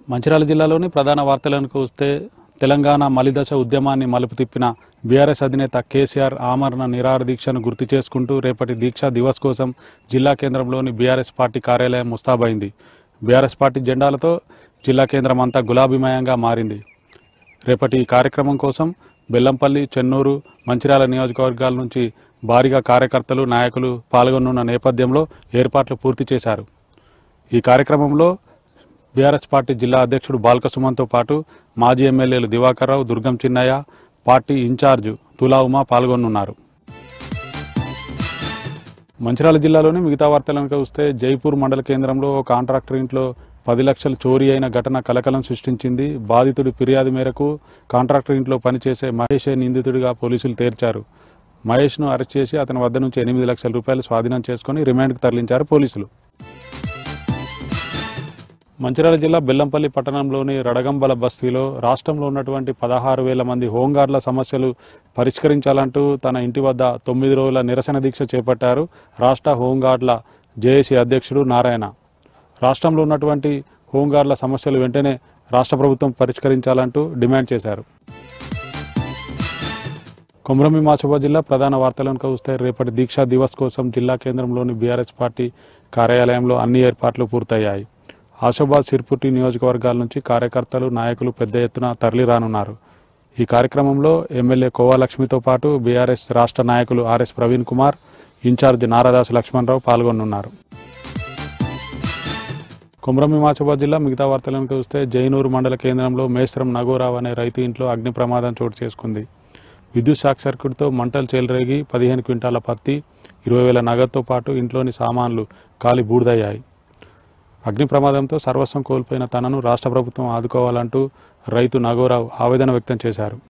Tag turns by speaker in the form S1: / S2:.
S1: మంచిర్యాల జిల్లాలోని ప్రధాన వార్తలకు వస్తే తెలంగాణ మలిదశ ఉద్యమాన్ని మలుపు తిప్పిన బీఆర్ఎస్ అధినేత కేసీఆర్ ఆమరణ నిరాహార దీక్షను గుర్తు చేసుకుంటూ రేపటి దీక్షా దివస్ కోసం జిల్లా కేంద్రంలోని బీఆర్ఎస్ పార్టీ కార్యాలయం ముస్తాబైంది బీఆర్ఎస్ పార్టీ జెండాలతో జిల్లా కేంద్రం అంతా గులాబీమయంగా మారింది రేపటి ఈ కార్యక్రమం కోసం బెల్లంపల్లి చెన్నూరు మంచిర్యాల నియోజకవర్గాల నుంచి భారీగా కార్యకర్తలు నాయకులు పాల్గొనున్న నేపథ్యంలో ఏర్పాట్లు పూర్తి చేశారు ఈ కార్యక్రమంలో బీఆర్ఎస్ పార్టీ జిల్లా అధ్యక్షుడు బాల్క సుమన్తో పాటు మాజీ ఎమ్మెల్యేలు దివాకర్ రావు దుర్గం చిన్నయ్య పార్టీ ఇన్ఛార్జ్ తులా ఉమా పాల్గొనున్నారు మంచిర్యాల జిల్లాలోని మిగతా వార్తలను వస్తే జైపూర్ మండల కేంద్రంలో ఓ కాంట్రాక్టర్ ఇంట్లో పది లక్షలు చోరీ అయిన ఘటన కలకలం సృష్టించింది బాధితుడి ఫిర్యాదు మేరకు కాంట్రాక్టర్ ఇంట్లో పనిచేసే మహేషే నిందితుడిగా పోలీసులు తేల్చారు మహేష్ను అరెస్ట్ చేసి అతని వద్ద నుంచి ఎనిమిది లక్షల రూపాయలు స్వాధీనం చేసుకుని రిమాండ్కు తరలించారు పోలీసులు మంచిర్యాల జిల్లా బెల్లంపల్లి పట్టణంలోని రడగంబల బస్తీలో రాష్ట్రంలో ఉన్నటువంటి పదహారు వేల మంది హోంగార్డుల సమస్యలు పరిష్కరించాలంటూ తన ఇంటి వద్ద తొమ్మిది రోజుల నిరసన దీక్ష చేపట్టారు రాష్ట్ర హోంగార్డుల జేఏసీ అధ్యక్షుడు నారాయణ రాష్ట్రంలో ఉన్నటువంటి హోంగార్డుల సమస్యలు వెంటనే రాష్ట్ర ప్రభుత్వం పరిష్కరించాలంటూ డిమాండ్ చేశారు కొమరంభీ మాచోబా జిల్లా ప్రధాన వార్తలను వస్తే రేపటి దీక్షా దివస్ కోసం జిల్లా కేంద్రంలోని బీఆర్ఎస్ పార్టీ కార్యాలయంలో అన్ని ఏర్పాట్లు పూర్తయ్యాయి ఆషాబాద్ సిర్పుట్టి నియోజకవర్గాల నుంచి కార్యకర్తలు నాయకులు పెద్ద ఎత్తున తరలిరానున్నారు ఈ కార్యక్రమంలో ఎమ్మెల్యే కోవా లక్ష్మితో పాటు బీఆర్ఎస్ రాష్ట్ర నాయకులు ఆర్ఎస్ ప్రవీణ్ కుమార్ ఇన్ఛార్జ్ నారాదాసు లక్ష్మణరావు పాల్గొనున్నారు కుమ్రమి మాచోబా జిల్లా మిగతా వార్తలను చూస్తే జైనూరు మండల కేంద్రంలో మేస్త్రం నగోరావు అనే రైతు ఇంట్లో అగ్ని ప్రమాదం చోటు చేసుకుంది విద్యుత్ షాక్ సర్క్యూట్తో మంటలు చెలరేగి పదిహేను క్వింటాల పత్తి ఇరవై వేల నగదుతో పాటు ఇంట్లోని సామాన్లు కాలి బూడిదయ్యాయి అగ్ని ప్రమాదంతో సర్వస్వం కోల్పోయిన తనను రాష్ట్ర ప్రభుత్వం ఆదుకోవాలంటూ రైతు నగోరావు ఆవేదన వ్యక్తం చేశారు